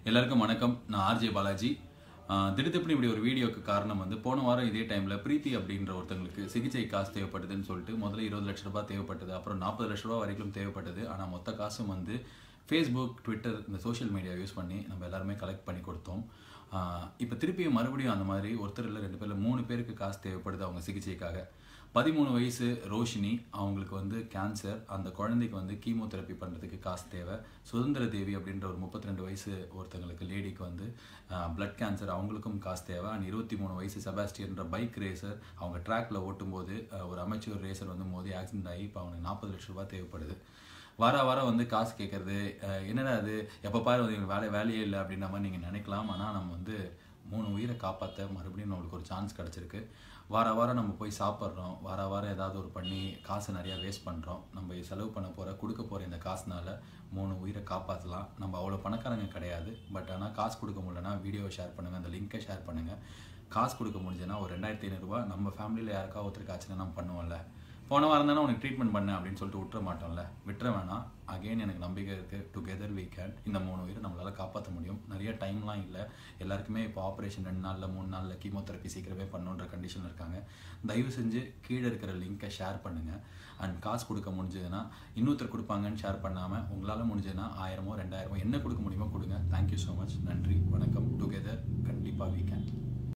எல்லாருக்கும் வணக்கம் நான் ஆர்ஜே பாலாஜி ஆஹ் திடுதிப்புன்னு இப்படி ஒரு வீடியோக்கு காரணம் வந்து போன வாரம் இதே டைமில் பிரீத்தி அப்படின்ற ஒருத்தங்களுக்கு சிகிச்சை காசு தேவைப்படுதுன்னு சொல்லிட்டு முதல்ல இருபது லட்ச ரூபாய் தேவைப்பட்டது அப்புறம் நாற்பது லட்ச ரூபாய் வரைக்கும் தேவைப்பட்டது ஆனால் மொத்த காசும் வந்து ஃபேஸ்புக் ட்விட்டர் இந்த சோஷியல் மீடியா யூஸ் பண்ணி நம்ம எல்லாருமே கலெக்ட் பண்ணி கொடுத்தோம் இப்போ திருப்பியும் மறுபடியும் அந்த மாதிரி ஒருத்தர் இல்லை ரெண்டு பேரில் மூணு பேருக்கு காசு தேவைப்படுது அவங்க சிகிச்சைக்காக பதிமூணு வயசு ரோஷினி அவங்களுக்கு வந்து கேன்சர் அந்த குழந்தைக்கு வந்து கீமோதெரப்பி பண்ணுறதுக்கு காசு தேவை சுதந்திர தேவி அப்படின்ற ஒரு முப்பத்தி ரெண்டு வயசு ஒருத்தங்களுக்கு லேடிக்கு வந்து பிளட் கேன்சர் அவங்களுக்கும் காசு தேவை அண்ட் இருபத்தி மூணு வயசு செபாஸ்டியன்ற பைக் ரேசர் அவங்க ட்ராக்ல ஓட்டும்போது அஹ், ஒரு அமைச்சர் ரேசர் வந்து மோதி ஆக்சிடென்ட் ஆகி இப்போ அவனுக்கு நாற்பது லட்ச ரூபாய் தேவைப்படுது வார வாரம் வந்து காசு கேட்கறது அஹ், என்னடா அது எப்போ பாரு வந்து எங்களுக்கு வேலை வேலையே இல்லை அப்படின்ற மாதிரி நீங்கள் நினைக்கலாம் ஆனால் நம்ம வந்து மூணு உயிரை காப்பாற்ற மறுபடியும் நம்மளுக்கு ஒரு சான்ஸ் கிடச்சிருக்கு வார வாரம் நம்ம போய் சாப்பிட்றோம் வார வாரம் ஏதாவது ஒரு பண்ணி காசு நிறையா வேஸ்ட் பண்ணுறோம் நம்ம செலவு பண்ண போகிற கொடுக்க போகிற இந்த காசுனால மூணு உயிரை காப்பாற்றலாம் நம்ம அவ்வளோ பணக்காரங்க கிடையாது பட் ஆனால் காசு கொடுக்க முடியலன்னா வீடியோவை ஷேர் பண்ணுங்கள் அந்த லிங்கை ஷேர் பண்ணுங்கள் காசு கொடுக்க முடிஞ்சதுன்னா ஒரு ரெண்டாயிரத்தி ஐநூறுரூவா நம்ம ஃபேமிலியில் யாருக்கா ஒருத்தருக்கு ஆச்சுன்னா நம்ம பண்ணுவோம்ல போன வாரம் தானே உனக்கு ட்ரீட்மெண்ட் பண்ணேன் அப்படின்னு சொல்லிட்டு விட்டுற மாட்டோம்ல விட்டுற வேணாம் அகைன் எனக்கு நம்பிக்கை இருக்குது டுகெதர் we can இந்த மூணு உயிரை நம்மளால் காப்பாற்ற முடியும் நிறைய டைம்லாம் இல்லை எல்லாருக்குமே இப்போ ஆப்ரேஷன் ரெண்டு நாளில் மூணு நாளில் கீமோதெரப்பி சீக்கிரமே பண்ணுன்ற கண்டிஷன் இருக்காங்க தயவு செஞ்சு கீழே இருக்கிற லிங்கை ஷேர் பண்ணுங்கள் அண்ட் காசு கொடுக்க முடிஞ்சதுன்னா இன்னொருத்தர் கொடுப்பாங்கன்னு ஷேர் பண்ணாமல் உங்களால் முடிஞ்சதுன்னா ஆயிரமோ ரெண்டாயிரமோ என்ன கொடுக்க முடியுமோ கொடுங்க தேங்க்யூ ஸோ மச் நன்றி வணக்கம் டுகெதர் கண்டிப்பாக we can